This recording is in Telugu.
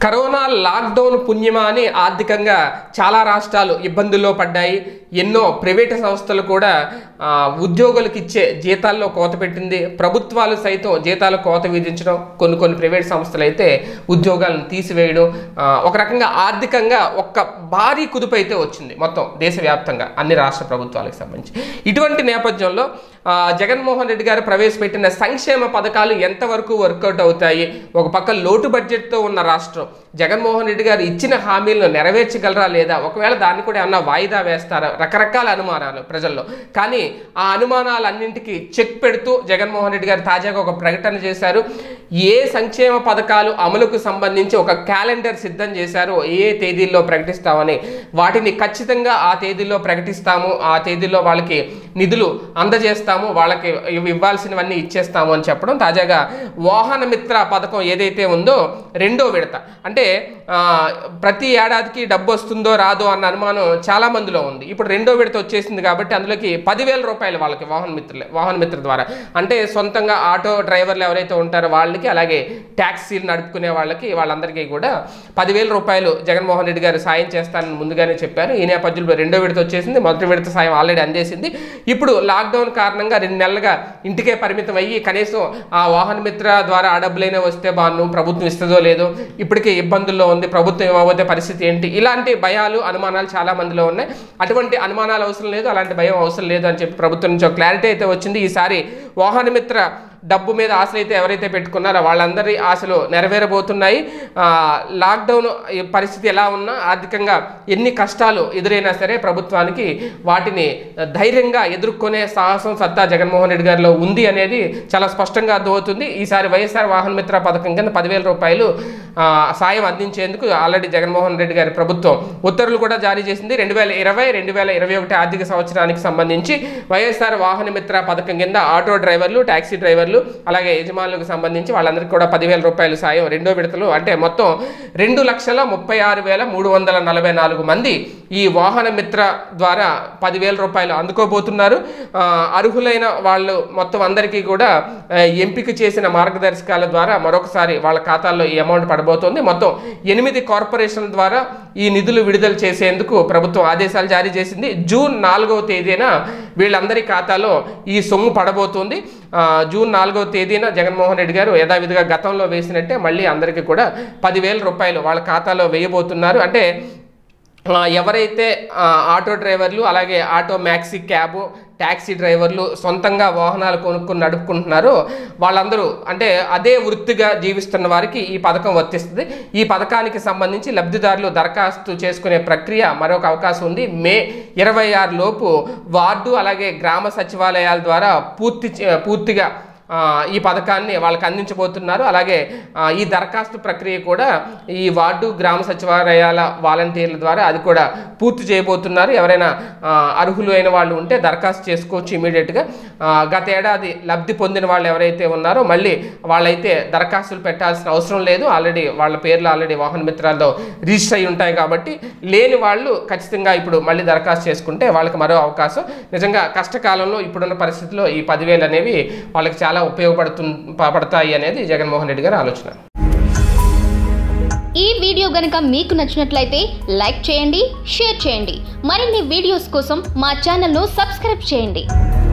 కరోనా లాక్డౌన్ పుణ్యమా అని ఆర్థికంగా చాలా రాష్ట్రాలు ఇబ్బందుల్లో పడ్డాయి ఎన్నో ప్రైవేటు సంస్థలు కూడా ఆ, ఉద్యోగులకు ఇచ్చే జీతాల్లో కోత పెట్టింది ప్రభుత్వాలు సైతం జీతాల కోత విధించడం కొన్ని కొన్ని ప్రైవేట్ సంస్థలు అయితే ఉద్యోగాలను తీసివేయడం ఆ, ఒక రకంగా ఆర్థికంగా ఒక్క భారీ కుదుపు అయితే వచ్చింది మొత్తం దేశవ్యాప్తంగా అన్ని రాష్ట్ర ప్రభుత్వాలకు సంబంధించి ఇటువంటి నేపథ్యంలో ఆ, జగన్మోహన్ రెడ్డి గారు ప్రవేశపెట్టిన సంక్షేమ పథకాలు ఎంతవరకు వర్కౌట్ అవుతాయి ఒక పక్క లోటు బడ్జెట్తో ఉన్న రాష్ట్రం జగన్మోహన్ రెడ్డి గారు ఇచ్చిన హామీలను నెరవేర్చగలరా లేదా ఒకవేళ దాన్ని కూడా ఏమన్నా వాయిదా వేస్తారా రకరకాల అనుమానాలు ప్రజల్లో కానీ ఆ అనుమానాలన్నింటికి చెక్ పెడుతూ జగన్మోహన్ రెడ్డి గారు తాజాగా ఒక ప్రకటన చేశారు ఏ సంక్షేమ పథకాలు అమలుకు సంబంధించి ఒక క్యాలెండర్ సిద్ధం చేశారో ఏ తేదీల్లో ప్రకటిస్తామని వాటిని ఖచ్చితంగా ఆ తేదీల్లో ప్రకటిస్తాము ఆ తేదీల్లో వాళ్ళకి నిధులు అందజేస్తాము వాళ్ళకి ఇవి ఇవ్వాల్సినవన్నీ ఇచ్చేస్తాము అని చెప్పడం తాజాగా వాహన మిత్ర పథకం ఏదైతే ఉందో రెండో విడత అంటే ఆ, ప్రతి ఏడాదికి డబ్బు వస్తుందో రాదో అన్న అనుమానం చాలా మందిలో ఉంది ఇప్పుడు రెండో విడత వచ్చేసింది కాబట్టి అందులోకి పదివేల రూపాయలు వాళ్ళకి వాహన మిత్రులే వాహన మిత్ర ద్వారా అంటే సొంతంగా ఆటో డ్రైవర్లు ఎవరైతే ఉంటారో వాళ్ళకి అలాగే ట్యాక్సీలు నడుపుకునే వాళ్ళకి వాళ్ళందరికీ కూడా పదివేల రూపాయలు జగన్మోహన్ రెడ్డి గారు సాయం చేస్తానని ముందుగానే చెప్పారు ఈ నేపథ్యంలో రెండో విడత వచ్చేసింది మొదటి విడత సాయం ఆల్రెడీ అందేసింది ఇప్పుడు లాక్డౌన్ కారణంగా రెండు నెలలుగా ఇంటికే పరిమితం అయ్యి కనీసం ఆ వాహన మిత్ర ద్వారా ఆ డబ్బులైనా వస్తే బాను ప్రభుత్వం ఇస్తుందో లేదో ఇప్పటికే ఇబ్బందుల్లో ఉంది ప్రభుత్వం ఇవ్వబోతే పరిస్థితి ఏంటి ఇలాంటి భయాలు అనుమానాలు చాలా మందిలో ఉన్నాయి అటువంటి అనుమానాలు అవసరం లేదు అలాంటి భయం అవసరం లేదు అని చెప్పి ప్రభుత్వం నుంచి ఒక క్లారిటీ అయితే వచ్చింది ఈసారి వాహన మిత్ర డబ్బు మీద ఆశలు అయితే ఎవరైతే పెట్టుకున్నారో వాళ్ళందరి ఆశలు నెరవేరబోతున్నాయి ఆ, లాక్డౌన్ ఈ పరిస్థితి ఎలా ఉన్నా ఆర్థికంగా ఎన్ని కష్టాలు ఎదురైనా సరే ప్రభుత్వానికి వాటిని ధైర్యంగా ఎదుర్కొనే సాహసం సత్తా జగన్మోహన్ రెడ్డి గారిలో ఉంది అనేది చాలా స్పష్టంగా అర్థమవుతుంది ఈసారి వైఎస్ఆర్ వాహన మిత్ర పథకం కింద పదివేల రూపాయలు ఆ, సాయం అందించేందుకు ఆల్రెడీ జగన్మోహన్ రెడ్డి గారి ప్రభుత్వం ఉత్తర్వులు కూడా జారీ చేసింది రెండు వేల ఇరవై రెండు వేల ఇరవై ఒకటి ఆర్థిక సంవత్సరానికి సంబంధించి వైఎస్ఆర్ వాహన మిత్ర పథకం కింద ఆటో డ్రైవర్లు ట్యాక్సీ డ్రైవర్లు అలాగే యజమానులకు సంబంధించి వాళ్ళందరికీ కూడా పదివేల రూపాయలు సాయం రెండో విడతలు అంటే మొత్తం రెండు లక్షల ముప్పై ఆరు వేల మూడు వందల నలభై నాలుగు మంది ఈ వాహన మిత్ర ద్వారా పదివేల రూపాయలు అందుకోబోతున్నారు ఆ, అర్హులైన వాళ్ళు మొత్తం అందరికీ కూడా ఆ, ఎంపిక చేసిన మార్గదర్శకాల ద్వారా మరొకసారి వాళ్ళ ఖాతాల్లో ఈ అమౌంట్ పడబోతోంది మొత్తం ఎనిమిది కార్పొరేషన్ల ద్వారా ఈ నిధులు విడుదల చేసేందుకు ప్రభుత్వం ఆదేశాలు జారీ చేసింది జూన్ నాలుగవ తేదీన వీళ్ళందరి ఖాతాలో ఈ సొమ్ము పడబోతుంది ఆ, జూన్ నాలుగవ తేదీన జగన్మోహన్ రెడ్డి గారు యథావిధిగా గతంలో వేసినట్టే మళ్ళీ అందరికీ కూడా పదివేల రూపాయలు వాళ్ళ ఖాతాలో వేయబోతున్నారు అంటే ఆ, ఎవరైతే ఆ, ఆటో డ్రైవర్లు అలాగే ఆటో మ్యాక్సీ క్యాబ్ ట్యాక్సీ డ్రైవర్లు సొంతంగా వాహనాలు కొనుక్కొని నడుపుకుంటున్నారో వాళ్ళందరూ అంటే అదే వృత్తిగా జీవిస్తున్న వారికి ఈ పథకం వర్తిస్తుంది ఈ పథకానికి సంబంధించి లబ్ధిదారులు దరఖాస్తు చేసుకునే ప్రక్రియ మరొక అవకాశం ఉంది మే ఇరవై ఆరు లోపు వార్డు అలాగే గ్రామ సచివాలయాల ద్వారా పూర్తి చే- పూర్తిగా ఆ, ఈ పథకాన్ని వాళ్ళకి అందించబోతున్నారు అలాగే ఆ, ఈ దరఖాస్తు ప్రక్రియ కూడా ఈ వార్డు గ్రామ సచివాలయాల వాలంటీర్ల ద్వారా అది కూడా పూర్తి చేయబోతున్నారు ఎవరైనా ఆ, అర్హులు అయిన వాళ్ళు ఉంటే దరఖాస్తు చేసుకోవచ్చు ఇమీడియట్గా గత ఏడాది లబ్ధి పొందిన వాళ్ళు ఎవరైతే ఉన్నారో మళ్ళీ వాళ్ళైతే దరఖాస్తులు పెట్టాల్సిన అవసరం లేదు ఆల్రెడీ వాళ్ళ పేర్లు ఆల్రెడీ వాహన మిత్రాల్లో రిజిస్టర్ అయి ఉంటాయి కాబట్టి లేని వాళ్ళు ఖచ్చితంగా ఇప్పుడు మళ్ళీ దరఖాస్తు చేసుకుంటే వాళ్ళకి మరో అవకాశం నిజంగా కష్టకాలంలో ఇప్పుడున్న పరిస్థితిలో ఈ పదివేలు అనేవి వాళ్ళకి చాలా ఉపయోగపడుతు పడతాయి అనేది జగన్మోహన్ రెడ్డి గారి ఆలోచన ఈ వీడియో గనుక మీకు నచ్చినట్లయితే లైక్ చేయండి షేర్ చేయండి మరిన్ని వీడియోస్ కోసం మా ఛానల్ను సబ్స్క్రైబ్ చేయండి